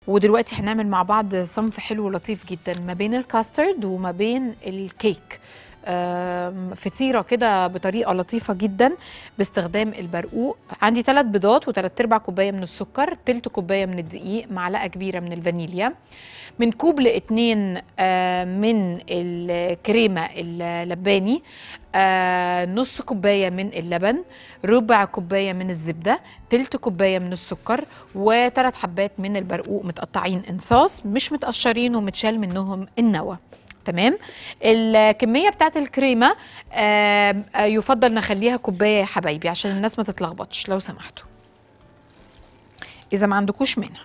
ودلوقتي هنعمل مع بعض صنف حلو لطيف جدا ما بين الكاسترد وما بين الكيك آم، فطيره كده بطريقه لطيفه جدا باستخدام البرقوق عندي ثلاث بيضات وثلاث ارباع كوبايه من السكر تلت كوبايه من الدقيق معلقه كبيره من الفانيليا من كوب لاتنين آه، من الكريمه اللباني آه، نص كوبايه من اللبن ربع كوبايه من الزبده تلت كوبايه من السكر وثلاث حبات من البرقوق متقطعين انصاص مش متقشرين ومتشال منهم النوى تمام الكميه بتاعت الكريمه آم، آه، يفضل نخليها كوبايه يا حبايبي عشان الناس ما تتلخبطش لو سمحتوا اذا ما عندكوش منها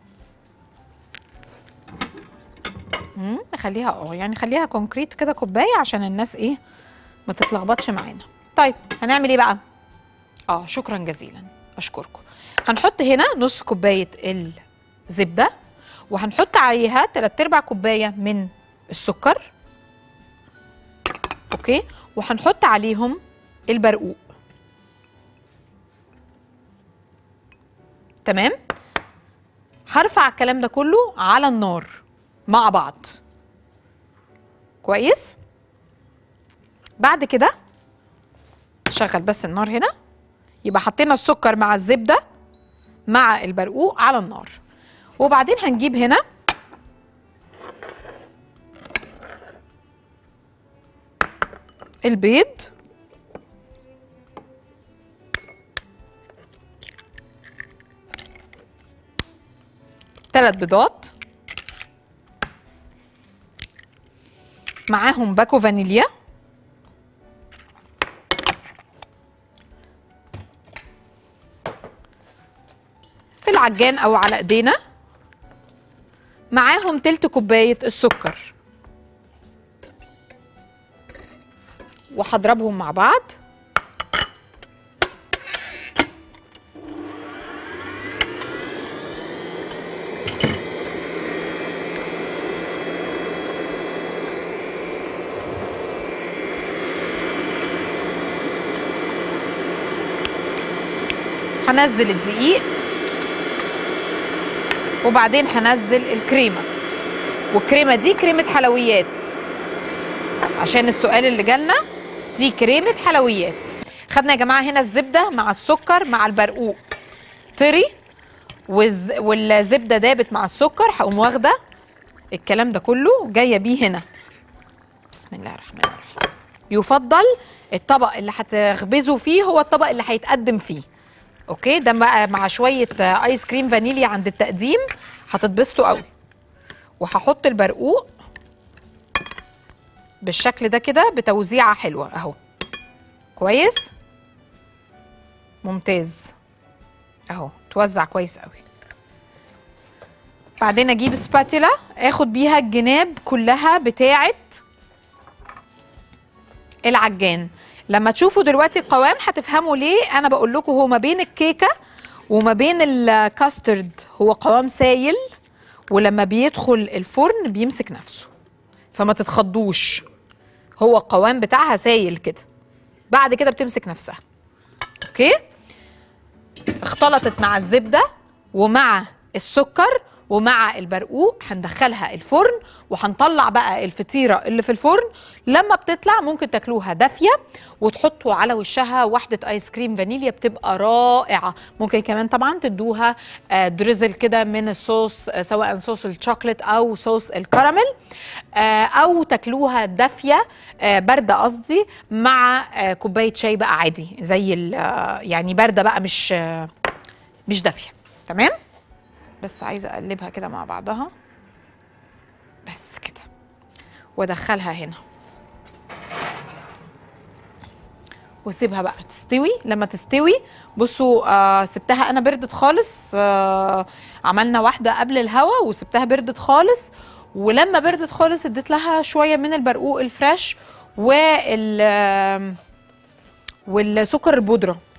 مم، نخليها اه يعني خليها كونكريت كده كوبايه عشان الناس ايه ما تتلخبطش معانا طيب هنعمل ايه بقى اه شكرا جزيلا اشكركم هنحط هنا نص كوبايه الزبده وهنحط عليها 3 ارباع كوبايه من السكر اوكي وهنحط عليهم البرقوق تمام هرفع الكلام ده كله على النار مع بعض كويس بعد كده شغل بس النار هنا يبقى حطينا السكر مع الزبده مع البرقوق على النار وبعدين هنجيب هنا البيض ثلاث بيضات معاهم باكو فانيليا في العجان او على ايدينا معاهم تلت كوبايه السكر وهضربهم مع بعض هنزل الدقيق وبعدين هنزل الكريمه والكريمه دي كريمه حلويات عشان السؤال اللي جالنا دي كريمه حلويات خدنا يا جماعه هنا الزبده مع السكر مع البرقوق طري والز... والزبده دابت مع السكر هقوم واخده الكلام ده كله جايه بيه هنا بسم الله الرحمن الرحيم يفضل الطبق اللي هتخبزوا فيه هو الطبق اللي هيتقدم فيه اوكي ده بقى مع شويه آه، ايس كريم فانيليا عند التقديم هتتبسطوا قوي وهحط البرقوق بالشكل ده كده بتوزيعه حلوه اهو كويس ممتاز اهو توزع كويس قوي بعدين اجيب سباتيلا اخد بيها الجناب كلها بتاعه العجان لما تشوفوا دلوقتي القوام هتفهموا ليه انا بقول لكم هو ما بين الكيكه وما بين الكاسترد هو قوام سايل ولما بيدخل الفرن بيمسك نفسه فما تتخضوش هو القوام بتاعها سايل كده بعد كده بتمسك نفسها اوكي اختلطت مع الزبده ومع السكر ومع البرقوق هندخلها الفرن وهنطلع بقى الفطيره اللي في الفرن لما بتطلع ممكن تاكلوها دافيه وتحطوا على وشها واحده ايس كريم فانيليا بتبقى رائعه ممكن كمان طبعا تدوها آه، دريزل كده من الصوص آه، سواء صوص الشوكليت او صوص الكراميل آه، او تاكلوها دافيه آه، بارده قصدي مع آه، كوبايه شاي بقى عادي زي ال- آه، يعني بارده بقى مش آه، مش دافيه تمام بس عايزه اقلبها كده مع بعضها بس كده وادخلها هنا واسيبها بقى تستوي لما تستوي بصوا آه سبتها انا بردت خالص آه عملنا واحده قبل الهوا وسبتها بردت خالص ولما بردت خالص اديت لها شويه من البرقوق الفريش وال آم، والسكر البودره